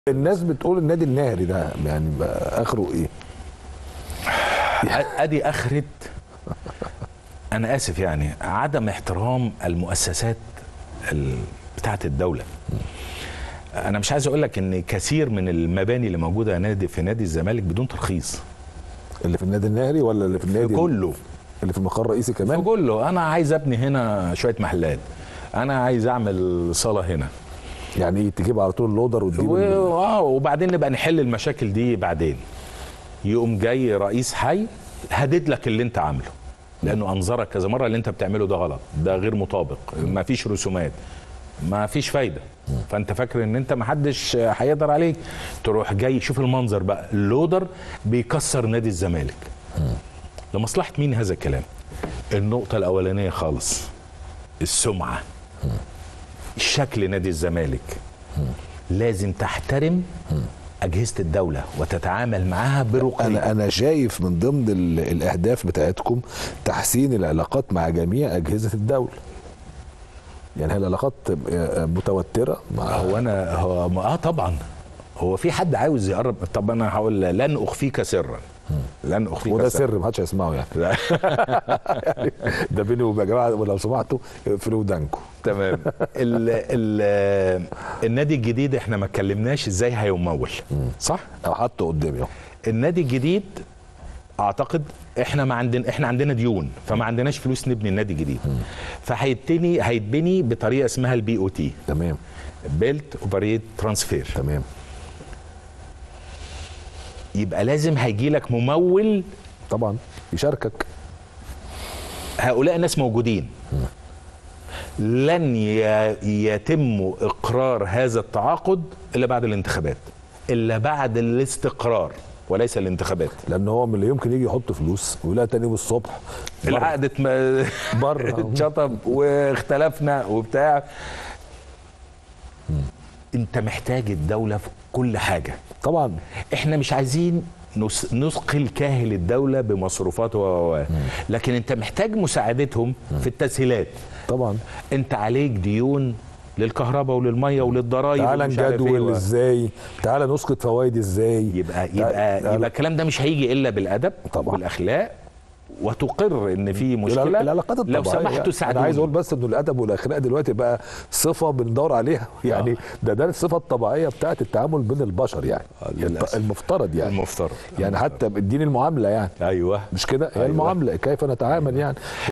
الناس بتقول النادي النهري ده يعني بقى اخره ايه؟ ادي اخره انا اسف يعني عدم احترام المؤسسات ال- بتاعه الدوله انا مش عايز اقول لك ان كثير من المباني اللي موجوده نادي في نادي الزمالك بدون ترخيص اللي في النادي النهري ولا اللي في النادي كله اللي في المقر الرئيسي كمان؟ كله انا عايز ابني هنا شويه محلات انا عايز اعمل صاله هنا يعني ايه تجيب على طول اللودر و... وتجيب اه وبعدين نبقى نحل المشاكل دي بعدين يقوم جاي رئيس حي هدد لك اللي انت عامله لانه انظرك كذا مره اللي انت بتعمله ده غلط ده غير مطابق ما فيش رسومات ما فيش فايده فانت فاكر ان انت ما حدش هيقدر عليك تروح جاي شوف المنظر بقى اللودر بيكسر نادي الزمالك لمصلحه مين هذا الكلام النقطه الاولانيه خالص السمعه شكل نادي الزمالك لازم تحترم اجهزه الدوله وتتعامل معاها برقي انا انا شايف من ضمن ال- الاهداف بتاعتكم تحسين العلاقات مع جميع اجهزه الدوله يعني هي العلاقات آه، متوتره مع هو انا هو اه طبعا هو في حد عاوز يقرب طب انا هقول لن اخفيك سرا لن اخفيك وده سرا سر محدش هيسمعه يعني لا. ده بيني وبين يا جماعه ولو سمعتوا اقفلوا ودانكم تمام ال ال النادي الجديد احنا ما اتكلمناش ازاي هيمول صح او حطه قدامي اهو النادي الجديد اعتقد احنا ما عندنا احنا عندنا ديون فما عندناش فلوس نبني النادي الجديد فهيتبني هيتبني بطريقه اسمها البي او تي تمام بيلت اوبريت ترانسفير تمام يبقى لازم هيجي لك ممول طبعا يشاركك هؤلاء الناس موجودين لن ي- يتم اقرار هذا التعاقد الا بعد الانتخابات الا بعد الاستقرار وليس الانتخابات لان هو من اللي يمكن يجي يحط فلوس ويلاقي تاني يوم الصبح بره. العقد اتم- بره. اتشطب واختلفنا وبتاع انت محتاج الدوله في كل حاجه طبعا احنا مش عايزين نس- نثقل كاهل الدوله بمصروفات و و- و. لكن انت محتاج مساعدتهم في التسهيلات طبعا انت عليك ديون للكهرباء وللميه وللضرايب تعالى ومش عارف إيه نجدول و- ازاي تعالى نسقط فوائد ازاي يبقى تع- يبقى تعالى- يبقى الكلام ده مش هيجي الا بالادب طبعا. والاخلاق وتقر ان في الع- مشكله العلاقات لو الطبيعية سمحتوا انا ساعدوني عايز اقول بس انه الادب والاخلاق دلوقتي بقى صفه بندور عليها يعني ده ده الصفه الطبيعيه بتاعت التعامل بين البشر يعني للأسف. المفترض يعني المفترض يعني حتى الدين المعامله يعني ايوه مش كده هي أيوة. المعامله كيف نتعامل يعني